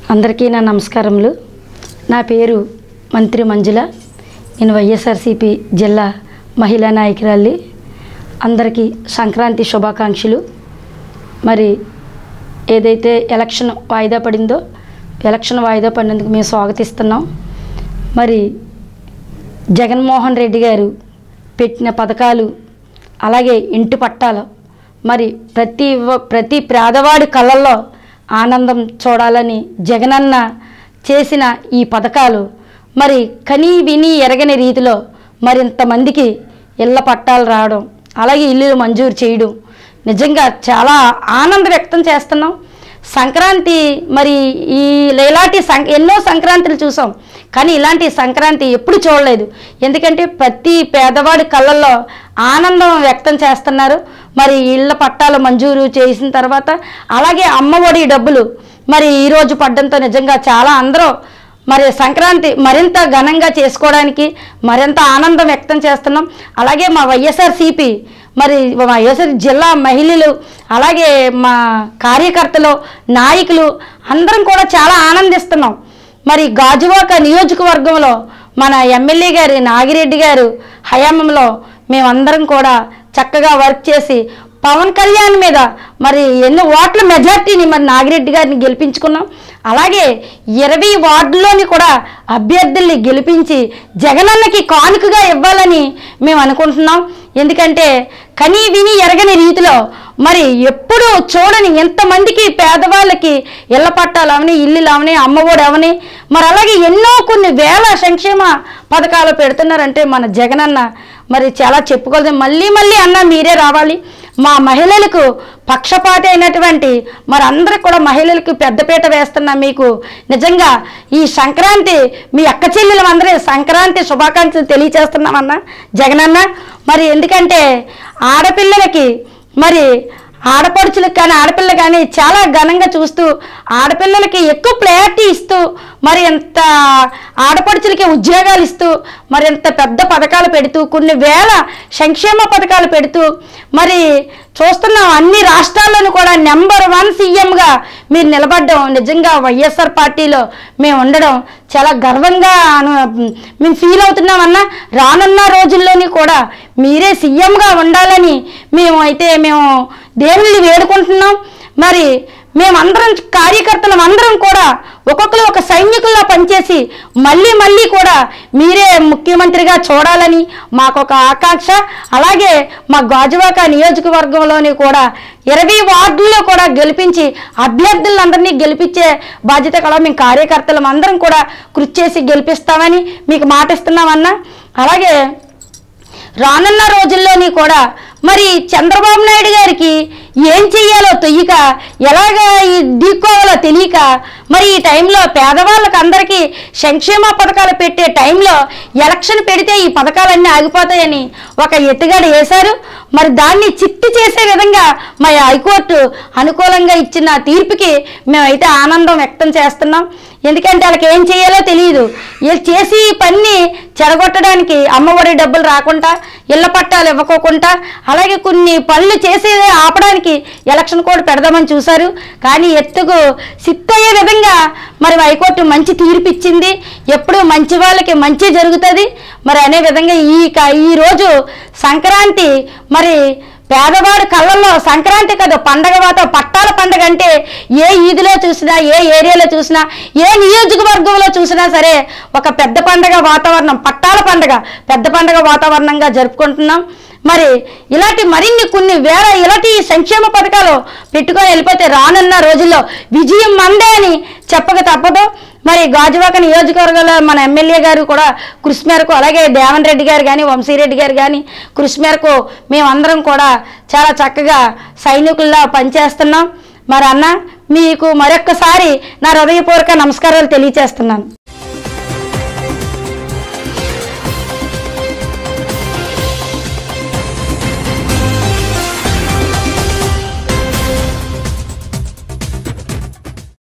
అందరికీ నా నమస్కారములు నా పేరు మంత్రి మంజుల నేను వైఎస్ఆర్సిపి జిల్లా మహిళా నాయకురాలి అందరికీ సంక్రాంతి శుభాకాంక్షలు మరి ఏదైతే ఎలక్షన్ వాయిదా పడిందో ఎలక్షన్ వాయిదా పడినందుకు మేము స్వాగతిస్తున్నాం మరి జగన్మోహన్ రెడ్డి గారు పెట్టిన పథకాలు అలాగే ఇంటి పట్టాలు మరి ప్రతి వ- ప్రతి పేదవాడి కళ్ళల్లో ఆనందం చూడాలని జగనన్న చేసిన ఈ పథకాలు మరి కని విని ఎరగని రీతిలో మరింతమందికి ఇళ్ళ పట్టాలు రావడం అలాగే ఇల్లు మంజూరు చేయడం నిజంగా చాలా ఆనందం వ్యక్తం చేస్తున్నాం సంక్రాంతి మరి ఈ ఇలాంటి సం ఎన్నో సంక్రాంతులు చూసాం కానీ ఇలాంటి సంక్రాంతి ఎప్పుడు చూడలేదు ఎందుకంటే ప్రతి పేదవాడి కళ్ళల్లో ఆనందం వ్యక్తం చేస్తున్నారు మరి ఇళ్ళ పట్టాలు మంజూరు చేసిన తర్వాత అలాగే అమ్మఒడి డబ్బులు మరి ఈరోజు పడ్డంతో నిజంగా చాలా అందరూ మరి సంక్రాంతి మరింత ఘనంగా చేసుకోవడానికి మరింత ఆనందం వ్యక్తం చేస్తున్నాం అలాగే మా వైఎస్ఆర్సిపి మరి మా వైఎస్ఆర్ జిల్లా మహిళలు అలాగే మా కార్యకర్తలు నాయకులు అందరం కూడా చాలా ఆనందిస్తున్నాం మరి గాజువాక నియోజకవర్గంలో మన ఎమ్మెల్యే గారి నాగిరెడ్డి గారు హయాంలో మేమందరం కూడా చక్కగా వర్క్ చేసి పవన్ కళ్యాణ్ మీద మరి ఎన్నో ఓట్ల మెజార్టీని మరి నాగిరెడ్డి గారిని గెలిపించుకున్నాం అలాగే ఇరవై వార్డులోని కూడా అభ్యర్థుల్ని గెలిపించి జగనన్నకి కానుకగా ఇవ్వాలని మేము అనుకుంటున్నాం ఎందుకంటే కని విని ఎరగని రీతిలో మరి ఎప్పుడూ చూడని ఎంతమందికి పేదవాళ్ళకి ఇళ్ళ పట్టాలు అవని ఇల్లులు అవని అమ్మఒడి అవని మరి అలాగే ఎన్నో కొన్ని వేల సంక్షేమ పథకాలు పెడుతున్నారంటే మన జగనన్న మరి చాలా చెప్పుకోలేదు మళ్ళీ మళ్ళీ అన్న మీరే రావాలి మా మహిళలకు పక్షపాతి అయినటువంటి మరి అందరికి కూడా మహిళలకు పెద్దపీట వేస్తున్నా మీకు నిజంగా ఈ సంక్రాంతి మీ అక్క చెల్లెలు అందరూ సంక్రాంతి శుభాకాంక్షలు తెలియచేస్తున్నామన్న జగనన్న మరి ఎందుకంటే ఆడపిల్లలకి మరి ఆడపడుచులకు కానీ ఆడపిల్ల కానీ చాలా ఘనంగా చూస్తూ ఆడపిల్లలకి ఎక్కువ ప్రయారిటీ ఇస్తూ మరి ఎంత ఆడపడుచులకి ఉద్యోగాలు ఇస్తూ మరి ఎంత పెద్ద పథకాలు పెడుతూ కొన్ని వేల సంక్షేమ పథకాలు పెడుతూ మరి చూస్తున్నాం అన్ని రాష్ట్రాల్లోనూ కూడా నెంబర్ వన్ సీఎంగా మీరు నిలబడడం నిజంగా వైఎస్ఆర్ పార్టీలో మేము ఉండడం చాలా గర్వంగా అను మేము ఫీల్ అవుతున్నామన్నా రానున్న రోజుల్లోని కూడా మీరే సీఎంగా ఉండాలని మేము అయితే మేము దేవుళ్ళని వేడుకుంటున్నాం మరి మేమందరం కార్యకర్తలం అందరం కూడా ఒక్కొక్కరు ఒక సైనికుల్లా పనిచేసి మళ్ళీ మళ్ళీ కూడా మీరే ముఖ్యమంత్రిగా చూడాలని మాకొక ఆకాంక్ష అలాగే మా గాజువాక నియోజకవర్గంలోని కూడా ఇరవై వార్డుల్లో కూడా గెలిపించి అభ్యర్థులందరినీ గెలిపించే బాధ్యత కూడా మేము కార్యకర్తలం అందరం కూడా కృషి చేసి గెలిపిస్తామని మీకు మాటిస్తున్నామన్నా అలాగే రానున్న రోజుల్లోని కూడా మరి చంద్రబాబు నాయుడు గారికి ఏం చెయ్యాలో తొయ్యక ఎలాగ ఈ ఢీక్కోవాలో తెలియక మరి ఈ టైంలో పేదవాళ్ళకి అందరికీ సంక్షేమ పథకాలు పెట్టే టైంలో ఎలక్షన్ పెడితే ఈ పథకాలన్నీ ఆగిపోతాయని ఒక ఎత్తుగడ వేశారు మరి దాన్ని చిత్తి చేసే విధంగా మా హైకోర్టు అనుకూలంగా ఇచ్చిన తీర్పుకి మేమైతే ఆనందం వ్యక్తం చేస్తున్నాం ఎందుకంటే వాళ్ళకి ఏం చేయాలో తెలియదు వీళ్ళు చేసి ఈ పని చెడగొట్టడానికి అమ్మఒడి డబ్బులు రాకుండా ఇళ్ల పట్టాలు ఇవ్వకోకుండా అలాగే కొన్ని పనులు చేసి ఆపడానికి ఎలక్షన్ కోడ్ పెడదామని చూశారు కానీ ఎత్తుకు సిత్తయ్యే విధంగా మరి హైకోర్టు మంచి తీర్పు ఇచ్చింది ఎప్పుడు మంచి వాళ్ళకి మంచి జరుగుతుంది మరి అనే విధంగా ఈ క- ఈ రోజు సంక్రాంతి మరి పేదవాడి కళ్ళల్లో సంక్రాంతి కదా పండగ వాత పట్టాల పండగ అంటే ఏ ఈదిలో చూసినా ఏ ఏరియాలో చూసినా ఏ నియోజకవర్గంలో చూసినా సరే ఒక పెద్ద పండగ వాతావరణం పట్టాల పండగ పెద్ద పండగ వాతావరణంగా జరుపుకుంటున్నాం మరి ఇలాంటి మరిన్ని కొన్ని వేల ఇలాంటి సంక్షేమ పథకాలు పెట్టుకొని వెళ్ళిపోతే రానున్న రోజుల్లో విజయం మందే అని చెప్పక తప్పదు మరి గాజువాక నియోజకవర్గంలో మన ఎమ్మెల్యే గారు కూడా కృషి మేరకు అలాగే దేవన్ రెడ్డి గారు కానీ వంశీరెడ్డి గారు కానీ కృషి మేరకు మేమందరం కూడా చాలా చక్కగా సైనికుల్లా పనిచేస్తున్నాం మరి అన్న మీకు మరొక్కసారి నా హృదయపూర్వక నమస్కారాలు తెలియచేస్తున్నాను